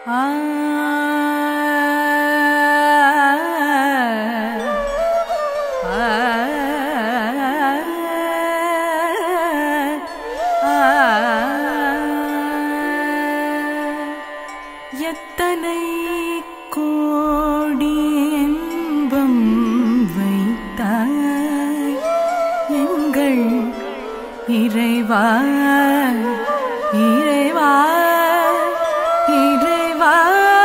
எத்தனை கோடி இன்பம் வைத்தாய் எங்கள் இறைவா இறைவா இறைவா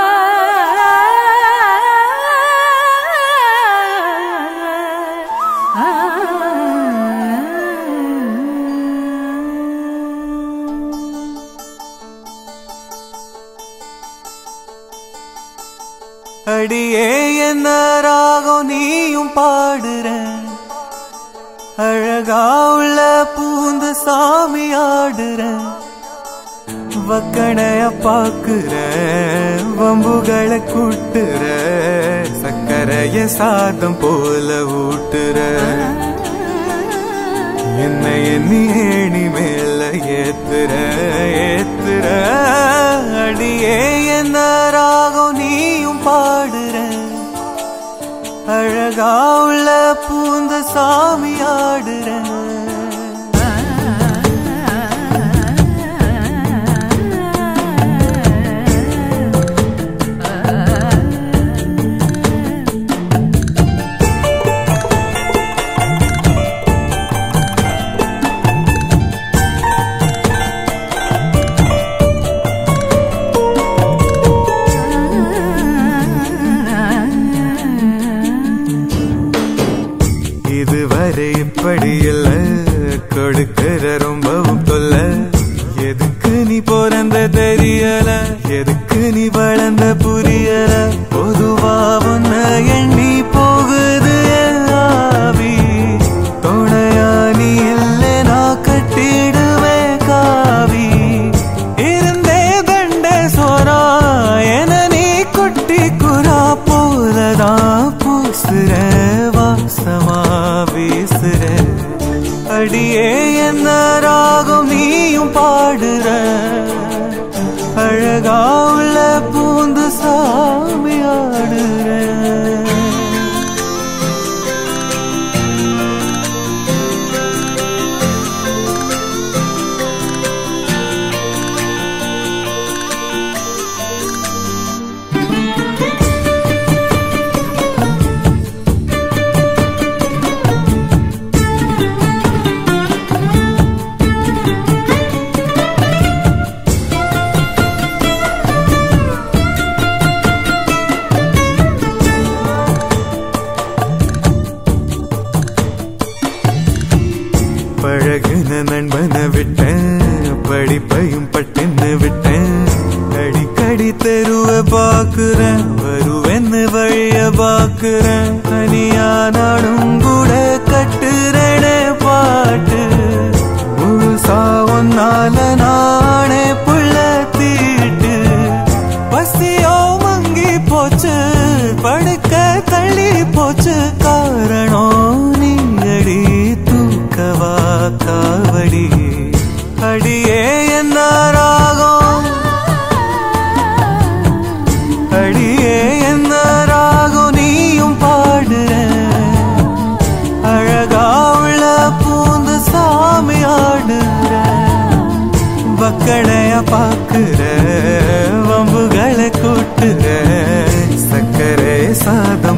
அடியே என்ன ராகம் நீயும் பாடுற அழகா உள்ள பூந்து சாமி ஆடுற வக்கணைய பாக்குற வம்புகளை கூட்டுற சக்கரைய சாதம் போல ஊட்டுற என்னை எண்ணி ஏணி மேல ஏத்துற ஏத்துற அடியே என்ன ராகம் நீயும் பாடுற அழகா உள்ள பூந்த சாமி ஆடுற இதுவரை இப்படி இல்ல கொடுக்கிற ரொம்பவும் தொல்ல எதுக்கு நீ பிறந்த தெரியல எதுக்கு நீ வளர்ந்த புரியல பொதுவா உன்ன எண்ணி போகுது என் ஆவி துணையா நீ இல்ல நான் கட்டிடுவேன் காவி இருந்தே தண்ட சோரா என நீ குட்டி குரா போலதான் பூசுற வாசமா வீசுற அடியே என்ன ராகம் நீயும் பாடுற அழகா உள்ள பூந்து சாமி ஆடுற பழகுன நண்பனை விட்டேன் படிப்பையும் பட்டுன்னு விட்டேன் அடிக்கடி தெருவ பாக்குறேன் வருவேன்னு வழிய பாக்குறேன் தனியா நாடும் கூட கட்டுறேனே பாட்டு முழுசா ஒன்னால நானே புள்ள தீட்டு பசியோ மங்கி போச்சு படுக்க தள்ளி போச்சு காரணம் நீ அடி தூக்கவா காவடி அடியே என்ன ராகம் அடியே என்ன ராகம் நீயும் பாடுற அழகா உள்ள பூந்து சாமி ஆடுற வக்கடைய பாக்குற வம்புகளை கூட்டுற சக்கரை சாதம்